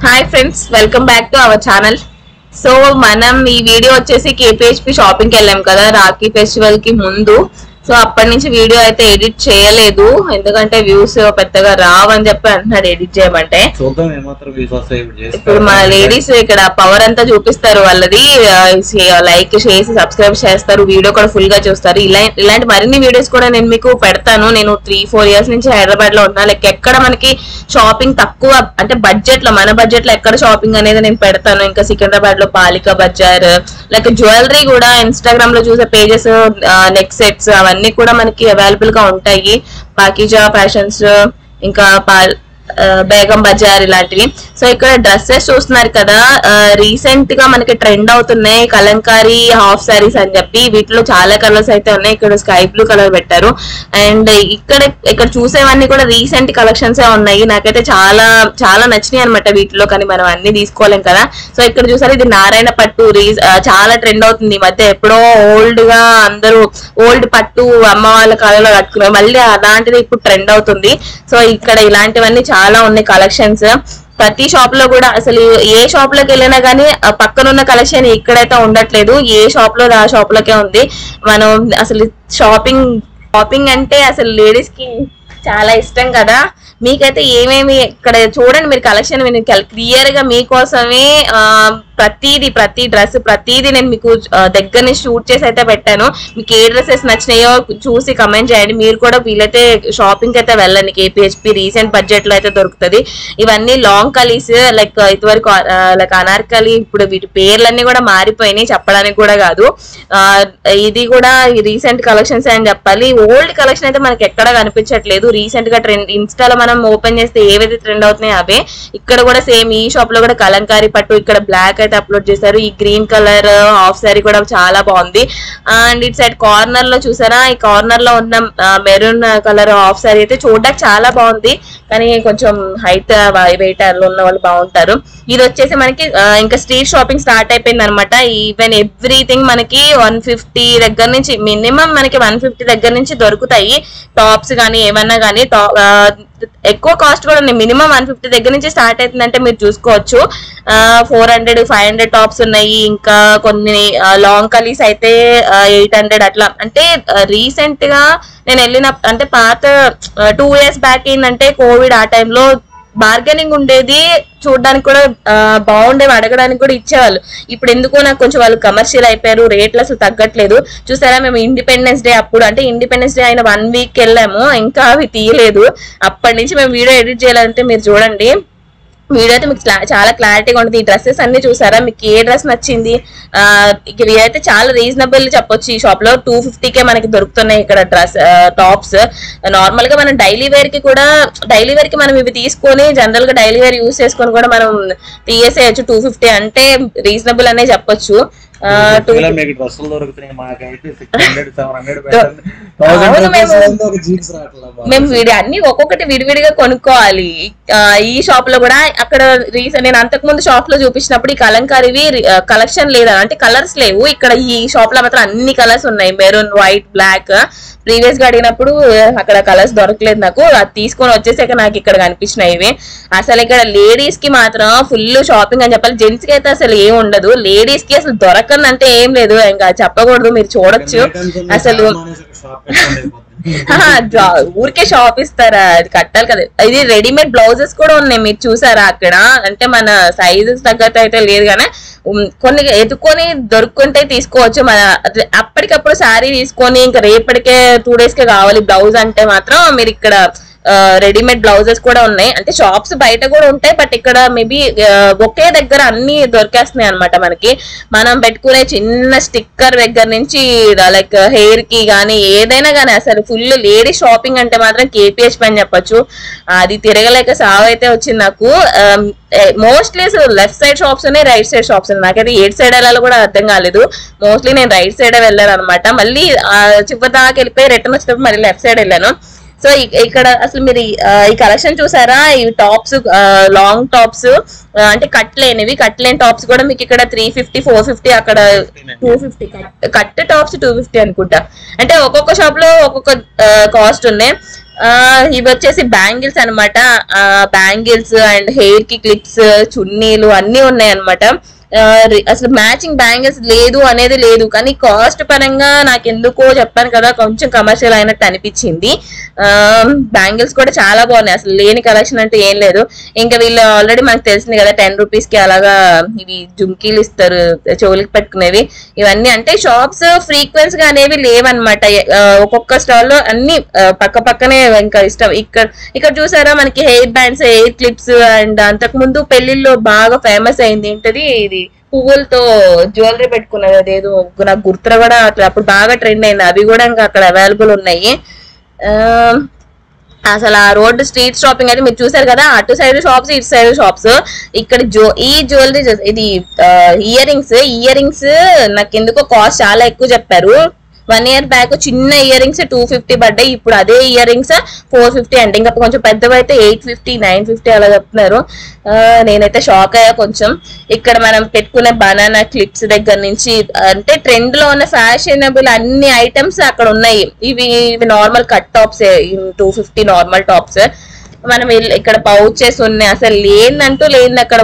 Hi friends welcome back to our channel so మనం ఈ video వచ్చేసి కేపీహెచ్పి షాపింగ్కి వెళ్ళాం కదా రాఖీ ఫెస్టివల్ కి ముందు సో అప్పటి నుంచి వీడియో అయితే ఎడిట్ చేయలేదు ఎందుకంటే వ్యూస్ పెద్దగా రావని చెప్పి అంటున్నాడు ఎడిట్ చేయమంటే చూద్దాం ఏమాత్రం వ్యూస్ వస్తాయి ఇప్పుడు చేసి ఇప్పుడు మన లేడీస్ ఇక్కడ పవర్ అంతా చూపిస్తారు వాళ్ళది లైక్ చేసి సబ్స్క్రైబ్ చేస్తారు వీడియో కూడా ఫుల్ గా చూస్తారు ఇలా ఇలాంటి మరిన్ని వీడియోస్ కూడా నేను మీకు పెడతాను నేను త్రీ ఫోర్ ఇయర్స్ నుంచి హైదరాబాద్ లో ఉన్నా లైక్ ఎక్కడ మనకి షాపింగ్ తక్కువ అంటే బడ్జెట్ లో మన బడ్జెట్ లో ఎక్కడ షాపింగ్ అనేది నేను పెడతాను ఇంకా సికింద్రాబాద్ లో పాలిక బజార్ లైక్ జ్యువెలరీ కూడా ఇన్స్టాగ్రామ్ లో చూసే పేజెస్ నెక్ సెట్స్ అవన్నీ కూడా మనకి అవైలబుల్ గా ఉంటాయి పాకిజా ఫ్యాషన్స్ ఇంకా పా- ఆ, బేగం బజార్ ఇలాంటివి సో ఇక్కడ డ్రెస్సెస్ చూస్తున్నారు కదా రీసెంట్ గా మనకి ట్రెండ్ అవుతున్నాయి కలంకారీ హాఫ్ సారీస్ అని చెప్పి వీటిలో చాలా కలర్స్ అయితే ఉన్నాయి ఇక్కడ స్కై బ్లూ కలర్ పెట్టారు అండ్ ఇక్కడ ఇక్కడ చూసేవన్నీ కూడా రీసెంట్ కలెక్షన్స్ ఉన్నాయి నాకైతే చాలా చాలా నచ్చినాయి అనమాట వీటిలో కానీ మనం అన్ని తీసుకోలేం కదా సో ఇక్కడ చూసారు ఇది నారాయణ పట్టు రీ- ఆ, చాలా ట్రెండ్ అవుతుంది ఈ మధ్య ఎప్పుడో ఓల్డ్ గా అందరూ ఓల్డ్ పట్టు అమ్మ వాళ్ళ కాలంలో కట్టుకున్నారు మళ్ళీ అలాంటిది ఇప్పుడు ట్రెండ్ అవుతుంది సో ఇక్కడ ఇలాంటివన్నీ చాలా ఉన్నాయి కలెక్షన్స్ ప్రతి షాప్ లో కూడా అసలు ఏ షాప్ లోకి వెళ్ళినా గానీ ఆ పక్కన ఉన్న కలెక్షన్ ఇక్కడైతే ఉండట్లేదు ఏ షాప్ లో ఆ షాప్ లోకే ఉంది మనం అసలు షాపింగ్ షాపింగ్ అంటే అసలు లేడీస్ కి చాలా ఇష్టం కదా మీకైతే ఏమేమి ఇక్కడ చూడండి మీరు కలెక్షన్ నేను క్లియర్ గా మీకోసమే ఆ, ప్రతిదీ ప్రతి డ్రెస్ ప్రతిదీ నేను మీకు ఆ, దగ్గర నుంచి షూట్ చేసి అయితే పెట్టాను మీకు ఏ డ్రెస్సెస్ నచ్చినాయో చూసి కమెంట్ చేయండి మీరు కూడా వీలైతే షాపింగ్ అయితే వెళ్ళండి కేపీహెచ్పి రీసెంట్ బడ్జెట్ లో అయితే దొరుకుతుంది ఇవన్నీ లాంగ్ కలీస్ లైక్ ఇదివరకు లైక్ అనార్కలి ఇప్పుడు వీటి పేర్లన్నీ కూడా మారిపోయినాయి చెప్పడానికి కూడా కాదు ఆ, ఇది కూడా రీసెంట్ కలెక్షన్స్ అని చెప్పాలి ఓల్డ్ కలెక్షన్ అయితే మనకి ఎక్కడ కనిపించట్లేదు రీసెంట్ గా ట్రెండ్ ఇన్స్టాలో మనం ఓపెన్ చేస్తే ఏవైతే ట్రెండ్ అవుతున్నాయో అవే ఇక్కడ కూడా సేమ్ ఈ షాప్ లో కూడా కలంకారీ పట్టు ఇక్కడ బ్లాక్ అయితే అప్లోడ్ చేశారు ఈ గ్రీన్ కలర్ హాఫ్ సారీ కూడా చాలా బాగుంది అండ్ ఇట్ సైడ్ కార్నర్ లో చూసారా ఈ కార్నర్ లో ఉన్న మెరూన్ కలర్ హాఫ్ సారీ అయితే చూడడానికి చాలా బాగుంది కానీ కొంచెం హైట్ వెయిట్ ఉన్న వాళ్ళు బాగుంటారు ఇది వచ్చేసి మనకి ఆ, ఇంకా స్ట్రీట్ షాపింగ్ స్టార్ట్ అయిపోయింది అనమాట ఈవెన్ ఎవ్రీథింగ్ మనకి వన్ ఫిఫ్టీ దగ్గర నుంచి మినిమం మనకి వన్ ఫిఫ్టీ దగ్గర నుంచి దొరుకుతాయి టాప్స్ కానీ ఏమన్నా కానీ ఎక్కువ కాస్ట్ కూడా ఉన్నాయి మినిమం వన్ ఫిఫ్టీ దగ్గర నుంచి స్టార్ట్ అవుతుందంటే మీరు చూసుకోవచ్చు four hundred five hundred tops ఉన్నాయి ఇంకా కొన్ని లాంగ్ కలీస్ అయితే ఎయిట్ హండ్రెడ్ అట్లా అంటే రీసెంట్ గా నేను వెళ్ళిన అంటే పాత టూ ఇయర్స్ బ్యాక్ ఏంటంటే కోవిడ్ ఆ టైంలో బార్గెనింగ్ ఉండేది చూడడానికి కూడా ఆ, బాగుండేవి అడగడానికి కూడా ఇచ్చేవాళ్ళు ఇప్పుడు ఎందుకో నాకు కొంచెం వాళ్ళు కమర్షియల్ అయిపోయారు రేట్లు అసలు తగ్గట్లేదు చూసారా మేము ఇండిపెండెన్స్ డే అప్పుడు అంటే ఇండిపెండెన్స్ డే అయిన వన్ వీక్ వెళ్ళాము ఇంకా అవి తీయలేదు అప్పటి నుంచి మేము వీడియో ఎడిట్ చేయాలంటే మీరు చూడండి వీడియో అయితే మీకు క్లా- చాలా క్లారిటీగా ఉంటుంది ఈ డ్రెస్సెస్ అన్ని చూసారా మీకు ఏ డ్రెస్ నచ్చింది ఆ, ఇక ఇవి అయితే చాలా రీజనబుల్ చెప్పొచ్చు ఈ షాప్ లో టూ కే మనకి దొరుకుతున్నాయి ఇక్కడ డ్రెస్ టాప్స్ నార్మల్ గా మనం డైలీ వేర్ కి కూడా డైలీ వేర్ కి మనం ఇవి తీసుకొని జనరల్ గా డైలీ వేర్ యూస్ చేసుకొని కూడా మనం తీసేయచ్చు టూ ఫిఫ్టీ అంటే రీజనబుల్ అనే చెప్పొచ్చు టూ ఇలా మీకు డ్రెస్సులు దొరుకుతున్నాయి మాకైతే సిక్స్ హండ్రెడ్ సెవెన్ హండ్రెడ్ అవును, మేము- ఒక జీన్స్ రావట్లేదు మేము వీడి అన్ని ఒక్కొక్కటి విడివిడిగా కొనుక్కోవాలి ఆ, ఈ షాప్ లో కూడా అక్కడ రీసెంట్ నేను అంతకు ముందు షాప్ లో చూపించినప్పుడు ఈ కలంకారీవి కలెక్షన్ లేదా అంటే కలర్స్ లేవు ఇక్కడ ఈ షాప్ లో మాత్రం అన్ని కలర్స్ ఉన్నాయి మెరూన్ వైట్ బ్లాక్ ప్రీవియస్ గా అడిగినప్పుడు ఆ, అక్కడ కలర్స్ దొరకలేదు నాకు అది తీసుకొని వచ్చేసాక నాకు ఇక్కడ కనిపించినాయి ఇవి అసలు ఇక్కడ లేడీస్ కి మాత్రం ఫుల్ షాపింగ్ అని చెప్పాలి జెంట్స్ కి అయితే అసలు ఏం ఉండదు లేడీస్ కి అసలు దొరకనంటే ఏం లేదు ఇంకా చెప్పకూడదు మీరు చూడొచ్చు అసలు ఆహా, జా- ఊరికే షాప్ ఇస్తారా అది కట్టాలి కదా ఇది రెడీమేడ్ బ్లౌజెస్ కూడా ఉన్నాయి మీరు చూసారా అక్కడ అంటే మన సైజెస్ తగ్గట్టు అయితే లేదు కానీ ఉమ్, కొన్ని ఎత్తుకొని దొరుకుంటే తీసుకోవచ్చు మన అదే అప్పటికప్పుడు శారీ తీసుకొని ఇంకా రేపటికే టూ డేస్ కే కావాలి బ్లౌజ్ అంటే మాత్రం మీరు ఇక్కడ రెడీమేడ్ బ్లౌజెస్ కూడా ఉన్నాయి అంటే షాప్స్ బయట కూడా ఉంటాయి బట్ ఇక్కడ మేబీ ఒకే దగ్గర అన్ని దొరికేస్తున్నాయి అన్నమాట మనకి మనం పెట్టుకునే చిన్న స్టిక్కర్ దగ్గర నుంచి లైక్ హెయిర్ కి కానీ ఏదైనా కానీ అసలు ఫుల్ లేడీ షాపింగ్ అంటే మాత్రం కేపీహెచ్ పని చెప్పొచ్చు అది తిరగలేక సావు అయితే వచ్చింది నాకు మోస్ట్లీ లెఫ్ట్ సైడ్ షాప్స్ ఉన్నాయి రైట్ సైడ్ షాప్స్ ఉన్నాయి నాకైతే ఎయిట్ సైడ్ వెళ్ళాలో కూడా అర్థం కాలేదు మోస్ట్లీ నేను రైట్ సైడ్ వెళ్ళాను అనమాట మళ్ళీ ఆ, చివరి దాకా వెళ్ళిపోయి రిటర్న్ వచ్చినప్పుడు మళ్ళీ లెఫ్ట్ సైడ్ వెళ్ళాను సో ఇ- ఇక్కడ అసలు మీరు ఈ, ఆ, ఈ కలెక్షన్ చూసారా ఈ టాప్స్ లాంగ్ టాప్స్ అంటే కట్ లేనివి కట్ లేని టాప్స్ కూడా మీకు ఇక్కడ త్రీ ఫిఫ్టీ ఫోర్ ఫిఫ్టీ అక్కడ two fifty cut tops two fifty అనుకుంటా అంటే ఒక్కొక్క షాప్ లో ఒక్కొక్క కాస్ట్ ఉన్నాయి ఆ, ఇవి వచ్చేసి బ్యాంగిల్స్ అనమాట బ్యాంగిల్స్ అండ్ హెయిర్ కి క్లిప్స్ చున్నీలు అన్ని ఉన్నాయి అనమాట అసలు మ్యాచింగ్ బ్యాంగిల్స్ లేదు అనేది లేదు కానీ కాస్ట్ పరంగా నాకు ఎందుకో చెప్పాను కదా కొంచెం కమర్షియల్ అయినట్టు అనిపించింది బ్యాంగిల్స్ కూడా చాలా బాగున్నాయి అసలు లేని కలెక్షన్ అంటే ఏం లేదు ఇంకా వీళ్ళు ఆల్రెడీ మనకు తెలిసింది కదా టెన్ రూపీస్ కి అలాగా ఇవి జుంకీలు ఇస్తారు చెవులకి పెట్టుకునేవి ఇవన్నీ అంటే షాప్స్ ఫ్రీక్వెన్స్ గా అనేవి లేవన్నమాట ఆ, ఒక్కొక్క స్టాల్ లో అన్ని ఆ, పక్క పక్కనే ఇంకా ఇష్టం ఇక్కడ ఇక్కడ చూసారా మనకి hair bands hair clips and అంతకు ముందు పెళ్లిల్లో బాగా ఫేమస్ అయింది ఏంటది ఇది పువ్వులతో జ్యువెలరీ పెట్టుకున్నది అదేదో నాకు గుర్తురా కూడా అట్లా అప్పుడు బాగా ట్రెండ్ అయింది అవి కూడా ఇంకా అక్కడ అవైలబుల్ ఉన్నాయి ఆ, అసలు ఆ రోడ్ స్ట్రీట్ షాపింగ్ అయితే మీరు చూసారు కదా అటు సైడ్ షాప్స్ ఇటు సైడ్ షాప్స్ ఇక్కడ జో ఈ జ్యువెలరీ ఇది ఇయర్ రింగ్స్ ఇయర్ రింగ్స్ నాకు ఎందుకో కాస్ట్ చాలా ఎక్కువ చెప్పారు వన్ ఇయర్ బ్యాక్ చిన్న ఇయర్ రింగ్స్ టూ ఫిఫ్టీ పడ్డాయి ఇప్పుడు అదే ఇయర్ రింగ్స్ ఫోర్ ఫిఫ్టీ అంటే ఇంకా కొంచెం పెద్దవి అయితే ఎయిట్ ఫిఫ్టీ నైన్ ఫిఫ్టీ అలా చెప్తున్నారు ఆ, నేనైతే షాక్ అయ్యా కొంచెం ఇక్కడ మనం పెట్టుకునే బనానా క్లిప్స్ దగ్గర నుంచి అంటే ట్రెండ్ లో ఉన్న ఫ్యాషనబుల్ అన్ని ఐటమ్స్ అక్కడ ఉన్నాయి ఇవి ఇవి normal cut tops two fifty normal tops మనం ఇల్- ఇక్కడ పౌచెస్ ఉన్నాయి అసలు లేదంటూ లేదు అక్కడ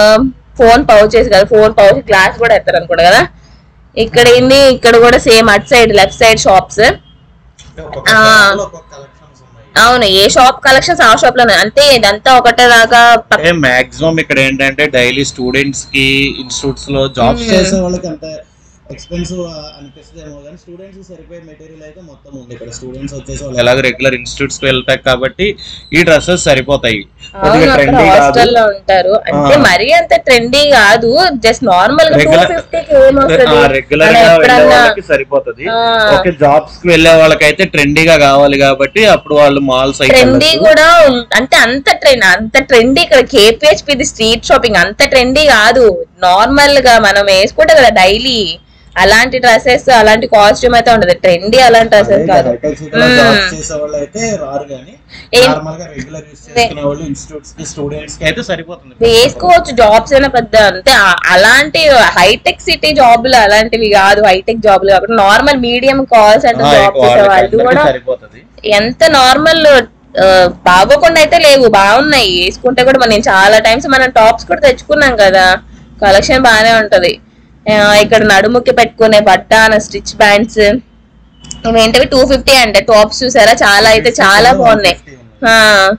ఫోన్ పౌచెస్ కదా ఫోన్ పౌచ్ గ్లాస్ కూడా ఎత్తారు అనుకుంటా కదా ఇక్కడ ఏంది ఇక్కడ కూడా same at side left side shops ఒక్కొక్క ఆ. shop లో ఒక్కొక్క collections ఉన్నాయి. అవును ఏ షాప్ కలెక్షన్స్ ఆ షాప్ లోనే అంటే ఇదంతా ఒకటే లాగా పక్క- అంటే మాక్సిమం ఇక్కడ ఏంటంటే డైలీ స్టూడెంట్స్ కి ఇన్స్టిట్యూట్స్ లో జాబ్స్ Hmm. చేసే వాళ్ళకి అంత ఎక్స్పెన్సివ్ అనిపిస్తుందేమో కానీ స్టూడెంట్స్ సరిపోయే మెటీరియల్ అయితే మొత్తం ఉంది ఇక్కడ స్టూడెంట్స్ వచ్చేసి వాళ్ళు ఎలాగ రెగ్యులర్ ఇన్స్టిట్యూట్స్ కి వెళ్తారు కాబట్టి ఈ డ్రెస్సెస్ సరిపోతాయి అవును కొద్దిగా అక్కడ trendy కాదు హాస్టల్ లో ఉంటారు అంటే ఆ. మరీ అంత ట్రెండీ కాదు జస్ట్ నార్మల్ గా టూ Regular- ఫిఫ్టీకి ఏమొస్తుంది రెగ్యులర్ మనం గా వెళ్ళే ఎప్పుడన్నా వాళ్ళకి సరిపోతది ఆ. ఓకే జాబ్స్ కి వెళ్ళే వాళ్ళకైతే ట్రెండీగా కావాలి కాబట్టి అప్పుడు వాళ్ళు మాల్స్ ట్రెండీ కూడా ఉం- అంటే అంత ట్రెండ్ అంత ట్రెండీ ఇక్కడ కేపీహెచ్పి ఇది స్ట్రీట్ షాపింగ్ అంత ట్రెండీ కాదు నార్మల్ గా మనం వేసుకుంటే కదా డైలీ అలాంటి డ్రెస్సెస్ అలాంటి కాస్ట్యూమ్ అయితే ఉండదు ట్రెండీ అలాంటి డ్రెస్సెస్ కాదు జాబ్స్ చేసే వాళ్ళు అయితే రారు కానీ ఏం- నార్మల్ గా రెగ్యులర్ యూస్ చేసుకునే వాళ్ళు ఇన్స్టిట్యూట్స్ కి స్టూడెంట్స్ కి అయితే సరిపోతుంది వేసుకోవచ్చు జాబ్స్ అయినా పెద్ద అంటే ఆ- అలాంటి హైటెక్ సిటీ జాబ్లు అలాంటివి కాదు హైటెక్ జాబ్లు కాకుండా నార్మల్ మీడియం కాల్ సెంటర్ ఆ, జాబ్ చేసే వాళ్ళు వాళ్ళకి కూడా సరిపోతుంది ఎంత నార్మల్ బాగోకుండా అయితే లేవు బాగున్నాయి వేసుకుంటే కూడా మనం చాలా టైమ్స్ మనం టాప్స్ కూడా తెచ్చుకున్నాం కదా కలెక్షన్ బాగానే ఉంటది ఆ, ఇక్కడ నడుముకి పెట్టుకునే బట్ట స్టిచ్ బ్యాండ్స్ ఇవేంటివి టూ ఫిఫ్టీ అంటే టాప్స్ చూసారా చాలా అయితే చాలా బాగున్నాయి ఆ,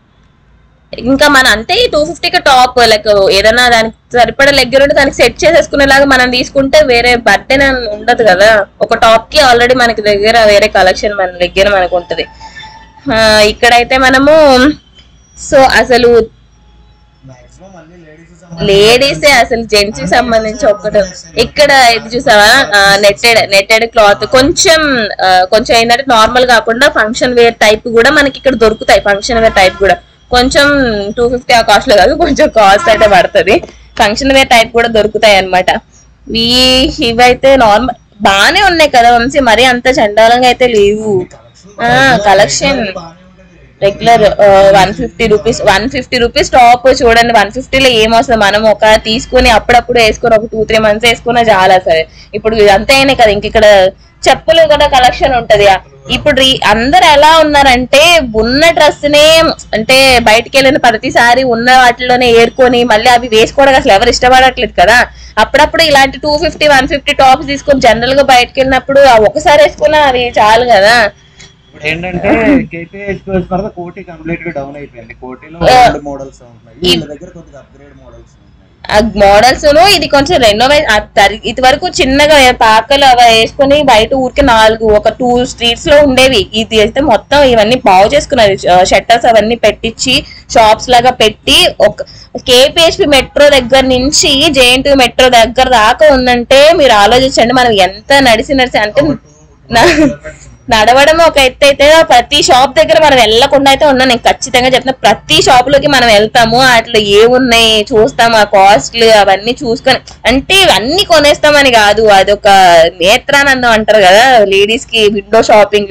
ఇంకా మన అంటే టూ ఫిఫ్టీకి టాప్ లైక్ ఏదైనా దానికి సరిపడా లెగ్గర్ ఉంటే దానికి సెట్ చేసేసుకునేలాగా మనం తీసుకుంటే వేరే బర్త్డే ఉండదు కదా ఒక టాప్ కి ఆల్రెడీ మనకి దగ్గర వేరే కలెక్షన్ మన దగ్గర మనకు ఉంటది ఆ, ఇక్కడైతే మనము సో అసలు మాక్సిమం అన్ని లేడీస్ లేడీసే అసలు జెంట్స్ కి సంబంధించి ఒక్కటి ఇక్కడ ఇది చూసావా నెట్టెడ్ నెట్టెడ్ క్లాత్ కొంచెం ఆ, కొంచెం ఏంటంటే నార్మల్ కాకుండా ఫంక్షన్ వేర్ టైప్ కూడా మనకి ఇక్కడ దొరుకుతాయి ఫంక్షన్ వేర్ టైప్ కూడా కొంచెం టూ ఫిఫ్టీ ఆ కాస్ట్ లో కాదు కొంచెం కాస్ట్ అయితే పడుతుంది ఫంక్షన్ వేర్ టైప్ కూడా దొరుకుతాయి అనమాట ఈ ఇవైతే నార్మల్ బాగానే ఉన్నాయి కదా వంశీ మరీ అంత చండాలంగా అయితే లేవు collection regular one fifty rupees one fifty rupees top చూడండి వన్ ఫిఫ్టీలో ఏమొస్తుంది మనం ఒక తీసుకుని అప్పుడప్పుడు వేసుకొని ఒక టూ త్రీ మంత్స్ వేసుకున్నా చాలా సరే ఇప్పుడు ఇదంతా అయినాయి కదా ఇంక ఇక్కడ చెప్పులు కూడా కలెక్షన్ ఉంటది ఇప్పుడు రీ- అందరు ఎలా ఉన్నారంటే ఉన్న డ్రెస్ నే అంటే బయటికి వెళ్ళిన ప్రతిసారి ఉన్న వాటిలోనే ఏరుకొని మళ్ళీ అవి వేసుకోవడానికి అసలు ఎవరు ఇష్టపడట్లేదు కదా అప్పుడప్పుడు ఇలాంటి two fifty one fifty tops తీసుకొని జనరల్ గా బయటకు వెళ్ళినప్పుడు ఆ ఒకసారి వేసుకున్నా అది చాలు కదా ఇప్పుడు ఏంటంటే కేపీహెచ్ తర్వాత కోటి కంప్లీట్ గా డౌన్ అయిపోయింది కోటిలో ఆ. ఓల్డ్ మోడల్స్ ఉంటున్నాయి వీళ్ళ దగ్గర కొద్దిగా అప్గ్రేడ్ మోడల్స్ ఉంటున్నాయి ఆ మోడల్స్ ఇది కొంచెం రెనోవేట్ ఇది వరకు చిన్నగా పాకలు అవి వేసుకొని బయట ఊరికి నాలుగు ఒక టూ స్ట్రీట్స్ లో ఉండేవి ఇది అయితే మొత్తం ఇవన్నీ బాగు చేసుకున్నారు షట్టర్స్ అవన్నీ పెట్టించి షాప్స్ లాగా పెట్టి ఒక కేపీహెచ్పి మెట్రో దగ్గర నుంచి జేఎన్టీ మెట్రో దగ్గర దాకా ఉందంటే మీరు ఆలోచించండి మనం ఎంత నడిచి నడిచి అంటే నా- నడవడం ఒక ఎత్తు అయితే ప్రతి షాప్ దగ్గర మనం వెళ్ళకుండా అయితే ఉన్నాం నేను ఖచ్చితంగా చెప్తున్నా ప్రతి షాప్ లోకి మనం వెళ్తాము వాటిలో ఏమున్నాయి చూస్తాం ఆ కాస్ట్లు అవన్నీ చూసుకొని అంటే ఇవన్నీ కొనేస్తామని కాదు అదొక నేత్రానందం అంటారు కదా లేడీస్ కి విండో షాపింగ్ లైక్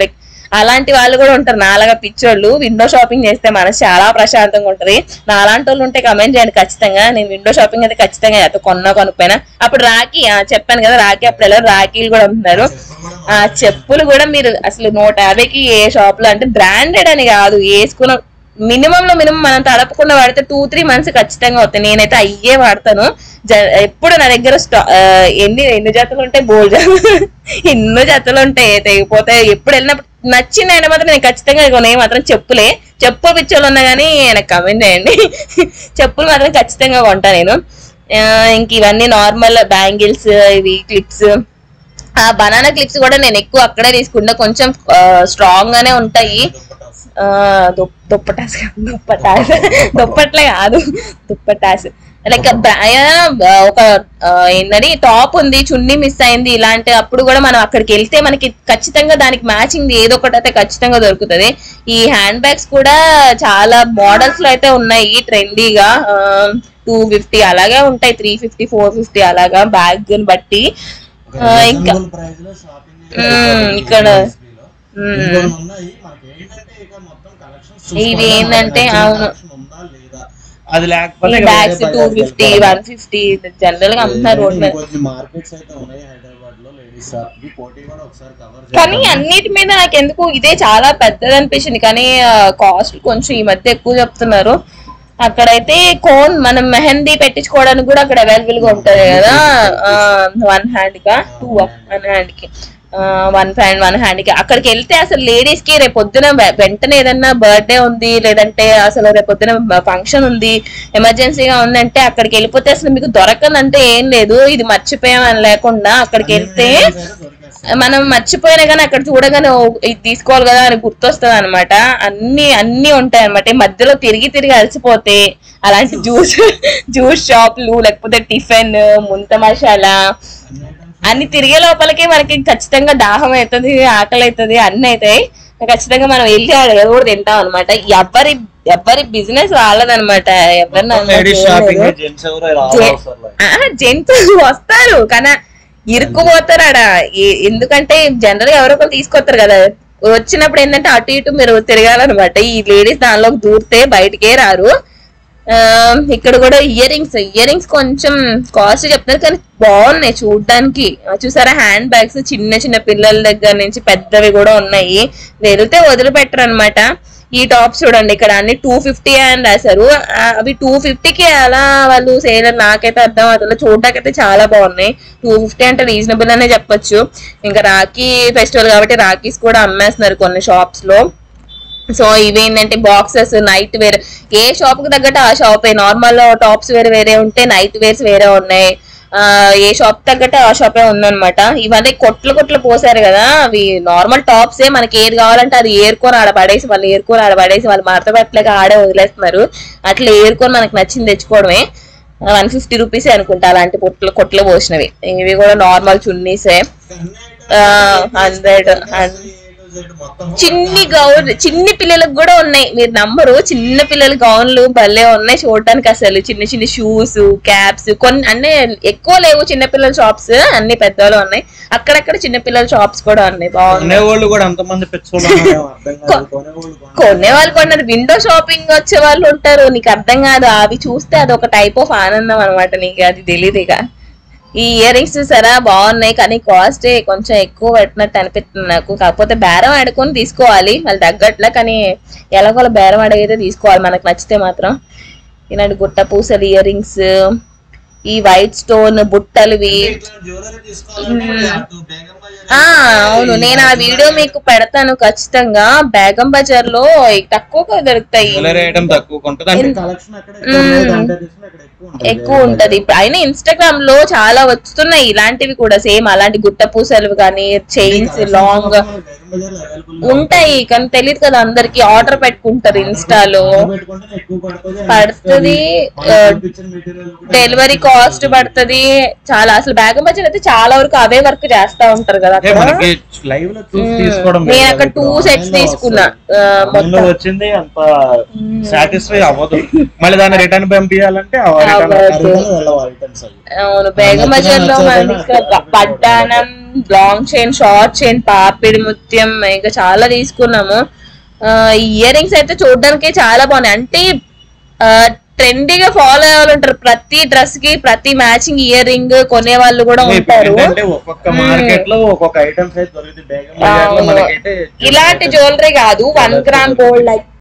అలాంటి వాళ్ళు కూడా ఉంటారు నాలాగా పిచ్చోళ్ళు విండో షాపింగ్ చేస్తే మనసు చాలా ప్రశాంతంగా ఉంటది నా అలాంటి వాళ్ళు ఉంటే కమెంట్ చేయండి ఖచ్చితంగా నేను విండో షాపింగ్ అయితే ఖచ్చితంగా చేస్తా కొన్నా కొనుక్కోయినా అప్పుడు రాఖీ ఆ, చెప్పాను కదా రాఖీ అప్పుడు ఎలా రాఖీలు కూడా అమ్ముతున్నారు ఆ చెప్పులు కూడా మీరు అసలు నూట యాభైకి ఏ షాప్ లో అంటే బ్రాండెడ్ అని కాదు వేసుకున్న మినిమం లో మినిమం మనం తడపకుండా వాడితే టూ త్రీ మంత్స్ ఖచ్చితంగా అవుతాయి నేనైతే అయ్యే వాడతాను జ- ఎప్పుడు నా దగ్గర స్టా ఆ, ఎన్ని ఎన్ని జతలు ఉంటాయి బోల్ ఎన్నో జతలు ఉంటాయి తెగిపోతే ఎప్పుడు వెళ్ళినప్పుడు నచ్చింది అయినా మాత్రం నేను ఖచ్చితంగా కొనే మాత్రం చెప్పులే చెప్పులు పిచ్చోళ్ళు ఉన్నా కానీ నాకు కమెంట్ చేయండి చెప్పులు మాత్రం ఖచ్చితంగా కొంటా నేను ఆ, ఇంక ఇవన్నీ నార్మల్ బ్యాంగిల్స్ ఇవి క్లిప్స్ ఆ బనానా క్లిప్స్ కూడా నేను ఎక్కువ అక్కడే తీసుకుంటా కొంచెం స్ట్రాంగ్ గానే ఉంటాయి ఆ, దుప్- దుప్పటాస్ కాదు, దుప్పటాస్ దుప్పట్లే కాదు దుప్పటాస్ లైక్ ఒక ఆ, ఏంటని టాప్ ఉంది చున్నీ మిస్ అయింది ఇలాంటి అప్పుడు కూడా మనం అక్కడికి వెళ్తే మనకి ఖచ్చితంగా దానికి మ్యాచింగ్ ఏదో ఒకటి అయితే ఖచ్చితంగా దొరుకుతుంది ఈ హ్యాండ్ బ్యాగ్స్ కూడా చాలా మోడల్స్ లో అయితే ఉన్నాయి ట్రెండీగా టూ ఫిఫ్టీ అలాగే ఉంటాయి త్రీ ఫిఫ్టీ ఫోర్ ఫిఫ్టీ అలాగా బ్యాగ్ బట్టి ఆ, ఇంకా ప్రైస్ లో షాపింగ్ మ్మ్, ఇక్కడ మ్మ్. ఉన్నాయి మనకి ఏంటంటే ఇక మొత్తం కలెక్షన్స్ ఇవి ఏంటంటే అవును ఉందా లేదా అది లేకపోతే ఈ bags two fifty one fifty general గా అమ్ముతున్నారు రోడ్ మీద మార్కెట్స్ అయితే ఉన్నాయి హైదరాబాద్ లో లేడీస్ షాప్ కి పోటీ కూడా ఒకసారి కవర్ కానీ అన్నిటి మీద నాకు ఎందుకు ఇదే చాలా పెద్దది అనిపించింది కానీ కాస్ట్ కొంచెం ఈ మధ్య ఎక్కువ చెప్తున్నారు అక్కడైతే కోన్ మనం మెహందీ పెట్టించుకోవడానికి కూడా అక్కడ అవైలబుల్ గా ఉంటది కదా వన్ హ్యాండ్ గా టూ వన్ హ్యాండ్ కి వన్ హ్యాండ్ వన్ హ్యాండ్ కి అక్కడికి వెళ్తే అసలు లేడీస్ కి రేపు పొద్దున వె- వెంటనే ఏదన్నా బర్త్డే ఉంది లేదంటే అసలు రేపు పొద్దున ఫంక్షన్ ఉంది ఎమర్జెన్సీగా ఉందంటే అక్కడికి వెళ్ళిపోతే అసలు మీకు దొరకదంటే ఏం లేదు ఇది మర్చిపోయాం అని లేకుండా అక్కడికి వెళ్తే మనం మర్చిపోయినా కానీ అక్కడ చూడగానే ఓ, ఇది తీసుకోవాలి కదా అని గుర్తొస్తుంది అనమాట అన్ని అన్ని ఉంటాయి అనమాట మధ్యలో తిరిగి తిరిగి అలసిపోతే అలాంటి జ్యూస్ జ్యూస్ షాపులు లేకపోతే టిఫిన్ ముంత మసాలా అన్ని తిరిగే లోపలికి మనకి ఖచ్చితంగా దాహం అవుతుంది ఆకలి అవుతుంది అన్ని అవుతాయి ఖచ్చితంగా మనం వెళ్ళి ఆడ ఏదో కూడా తింటాం అనమాట ఎవరి ఎవరి బిజినెస్ వాళ్ళదనమాట ఎవరిని లేడీస్ అనమాట షాపింగ్ లేదు. జెంట్స్ ఎవరు రావాలి ఆ, జంతువులు వస్తారు కానీ ఇరుక్కుపోతారు ఆడ ఏ- ఎందుకంటే జనరల్ గా ఎవరో ఒకరు తీసుకొస్తారు కదా వచ్చినప్పుడు ఏంటంటే అటు ఇటు మీరు తిరగాలన్నమాట ఈ లేడీస్ దానిలోకి దూరితే బయటికే రారు ఆ, ఇక్కడ కూడా ఇయర్ రింగ్స్ ఇయర్ రింగ్స్ కొంచెం కాస్ట్ చెప్తారు కానీ బాగున్నాయి చూడడానికి ఆ, చూసారా హ్యాండ్ బ్యాగ్స్ చిన్న చిన్న పిల్లల దగ్గర నుంచి పెద్దవి కూడా ఉన్నాయి వెళ్తే వదిలిపెట్టరు అనమాట ఈ టాప్స్ చూడండి ఇక్కడ అన్ని టూ ఫిఫ్టీ అని రాశారు ఆ, అవి టూ కి అలా వాళ్ళు సేల్ అని నాకైతే అర్థం అవుతుంది చూడడానికి అయితే చాలా బాగున్నాయి టూ ఫిఫ్టీ అంటే రీజనబుల్ అనే చెప్పొచ్చు ఇంకా రాఖీ ఫెస్టివల్ కాబట్టి రాఖీస్ కూడా అమ్మేస్తున్నారు కొన్ని షాప్స్ లో సో ఇవేంటంటే బాక్సెస్ నైట్ వేర్ ఏ షాప్ కి తగ్గట్టు ఆ షాప్ నార్మల్ టాప్స్ వేరే వేరే ఉంటే నైట్ వేర్స్ వేరే ఉన్నాయి ఆ, ఏ షాప్ తగ్గట్టు ఆ షాపే ఉందన్నమాట ఇవన్నీ కొట్లు కొట్లు పోసారు కదా అవి నార్మల్ టాప్సే మనకి ఏది కావాలంటే అది ఏరుకొని ఆడ పడేసి వాళ్ళు ఏరుకొని ఆడ పడేసి వాళ్ళు మడత పెట్టలేక ఆడే వదిలేస్తున్నారు అట్లా ఏరుకొని మనకు నచ్చింది తెచ్చుకోవడమే వన్ ఫిఫ్టీ రూపీస్ అనుకుంటా అలాంటి కొట్లు కొట్లు పోసినవి ఇవి కూడా నార్మల్ చున్నీసే హండ్రెడ్ చిన్ని గౌన్ చిన్ని పిల్లలకు కూడా ఉన్నాయి మీరు నమ్మరు చిన్న పిల్లల గౌన్లు భలే ఉన్నాయి చూడడానికి అసలు చిన్న చిన్న షూస్ క్యాప్స్ కొన్ని అన్నీ ఎక్కువ లేవు చిన్న పిల్లల షాప్స్ అన్ని పెద్దలు ఉన్నాయి అక్కడక్కడ చిన్న పిల్లల షాప్స్ కూడా ఉన్నాయి బాగున్నాయి కొనేవాళ్ళు కూడా అంతమంది పెట్టుకోవాలి అర్థం కాదు కొనేవాళ్ళు కొన- కొనే వాళ్ళు కొన్నారు విండో షాపింగ్ వచ్చే వాళ్ళు ఉంటారు నీకు అర్థం కాదు అవి చూస్తే అది ఒక టైప్ ఆఫ్ ఆనందం అనమాట నీకు అది తెలియదు ఇక ఈ ఇయర్ రింగ్స్ చూసారా బాగున్నాయి కానీ కాస్ట్ కొంచెం ఎక్కువ పెట్టినట్టు అనిపిస్తుంది నాకు కాకపోతే బేరం ఆడుకొని తీసుకోవాలి వాళ్ళు తగ్గట్ల కానీ ఎలాగోలా బేరం అడిగితే తీసుకోవాలి మనకు నచ్చితే మాత్రం ఇలాంటి గుట్ట పూసలు ఇయర్ రింగ్స్ ఈ వైట్ స్టోన్ బుట్టలువి ఇట్లా జ్యువెలరీ తీసుకోవాలంటే అటు బేగం బజార్ ఆ అవును నేను ఆ వీడియో మీకు పెడతాను ఖచ్చితంగా బేగం బజార్ లో తక్కువగా దొరుకుతాయి జ్యువెలరీ ఐటమ్ తక్కువ ఉంటుంది అంటే కలెక్షన్ అక్కడ ఎక్కువ ఉండదు, అంటే తీసుకుని అక్కడ ఎక్కువ ఉంటుంది. ఎక్కువ ఉంటది ఇప్పుడు అయినా ఇన్స్టాగ్రామ్ లో చాలా వస్తున్నాయి ఇలాంటివి కూడా సేమ్ అలాంటి గుట్ట పూసలు కానీ చైన్స్ లాంగ్ బేగం బజార్లో available గా ఉంటాయి కానీ తెలియదు కదా అందరికి ఆర్డర్ పెట్టుకుంటారు ఇన్స్టాలో పెట్టుకుంటే ఎక్కువ పడుతుంది పడుతుంది పంపించిన మెటీరియల్ కూడా డెలివరీ కాస్ట్ పడుతుంది చాలా అసలు బేగం బజార్ అయితే చాలా వరకు అవే వర్క్ చేస్తా ఉంటారు కదా అంటే అక్కడ మనకి లైవ్ లో చూసి తీసుకోవడం నేను వేరు. అక్కడ టూ ఇప్పుడు సెట్స్ online లో తీసుకున్నా వస్తుంది. ఆ, Online లో మొత్తం వచ్చింది అంత సాటిస్ఫై అవ్వదు మళ్ళీ దాన్ని రిటర్న్ పంపించాలంటే అవ్వదు. రిటర్న్ items అవి అవును బేగం బజార్ లో మనకి ఇక్కడ వడ్డానం లాంగ్ చైన్ షార్ట్ చైన్ పాపిడి ముత్యం ఇంకా చాలా తీసుకున్నాము ఇయర్ రింగ్స్ అయితే చూడడానికి చాలా బాగున్నాయి అంటే ట్రెండీగా ఫాలో అవ్వాలంటారు ప్రతి డ్రెస్ కి ప్రతి మ్యాచింగ్ ఇయర్ రింగ్ కొనే వాళ్ళు కూడా ఇప్పుడు ఉంటారు ఏంటంటే ఒక్కొక్క మార్కెట్ లో ఒక్కొక్క ఐటమ్స్ అయితే దొరుకుతుంది బేగం అవును. బజార్ లో మనకైతే ఇలాంటి జ్యువెలరీ కాదు వన్ గ్రామ్ గోల్డ్ లైక్